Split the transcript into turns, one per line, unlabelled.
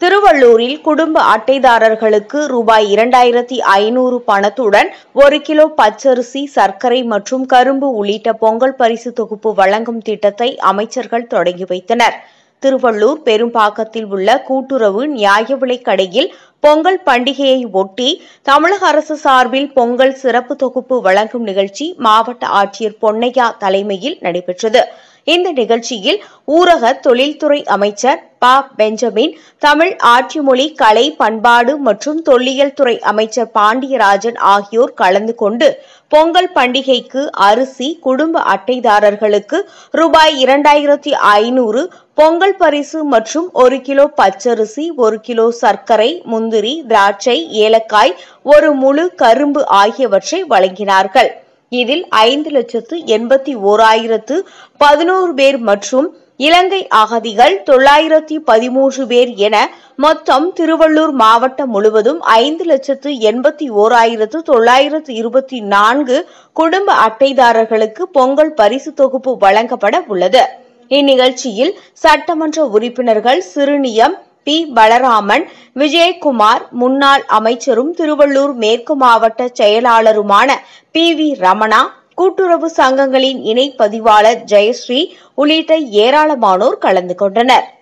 திருவள்ளூரில் குடும்ப அட்டைதாரர்களுக்கு ரூபாய் இரண்டாயிரத்தி ஐநூறு பணத்துடன் ஒரு கிலோ பச்சரிசி சர்க்கரை மற்றும் கரும்பு உள்ளிட்ட பொங்கல் பரிசு தொகுப்பு வழங்கும் திட்டத்தை அமைச்சர்கள் தொடங்கி வைத்தனர் திருவள்ளூர் பெரும்பாக்கத்தில் உள்ள கூட்டுறவு நியாய விலைக் கடையில் பொங்கல் பண்டிகையை ஒட்டி தமிழக அரசு சார்பில் பொங்கல் சிறப்பு தொகுப்பு வழங்கும் நிகழ்ச்சி மாவட்ட ஆட்சியர் பொன்னையா தலைமையில் நடைபெற்றது இந்த நிகழ்ச்சியில் ஊரக தொழில்துறை அமைச்சர் ப பெஞ்சமின் தமிழ் ஆட்சிமொழி கலை பண்பாடு மற்றும் தொல்லியல் துறை அமைச்சர் பாண்டியராஜன் ஆகியோர் கலந்து கொண்டு பொங்கல் பண்டிகைக்கு அரிசி குடும்ப அட்டைதாரர்களுக்கு ரூபாய் இரண்டாயிரத்தி ஐநூறு பொங்கல் பரிசு மற்றும் ஒரு கிலோ பச்சரிசி ஒரு கிலோ சர்க்கரை முந்திரி திராட்சை ஏலக்காய் ஒரு முழு கரும்பு ஆகியவற்றை வழங்கினார்கள் இதில் ஐந்து லட்சத்து எண்பத்தி ஓராயிரத்து பதினோரு பேர் மற்றும் இலங்கை அகதிகள் தொள்ளாயிரத்தி பதிமூன்று பேர் என மொத்தம் திருவள்ளூர் மாவட்டம் முழுவதும் ஐந்து லட்சத்து எண்பத்தி ஓராயிரத்து தொள்ளாயிரத்து இருபத்தி நான்கு குடும்ப அட்டைதாரர்களுக்கு பொங்கல் பரிசு தொகுப்பு வழங்கப்பட உள்ளது இந்நிகழ்ச்சியில் சட்டமன்ற உறுப்பினர்கள் சிறுனியம் பி பலராமன் விஜயகுமார் முன்னாள் அமைச்சரும் திருவள்ளூர் மேற்கு மாவட்ட செயலாளருமான பி வி ரமணா கூட்டுறவு சங்கங்களின் இணை பதிவாளர் ஜெயஸ்ரீ உள்ளிட்ட ஏராளமானோர் கலந்து கொண்டனர்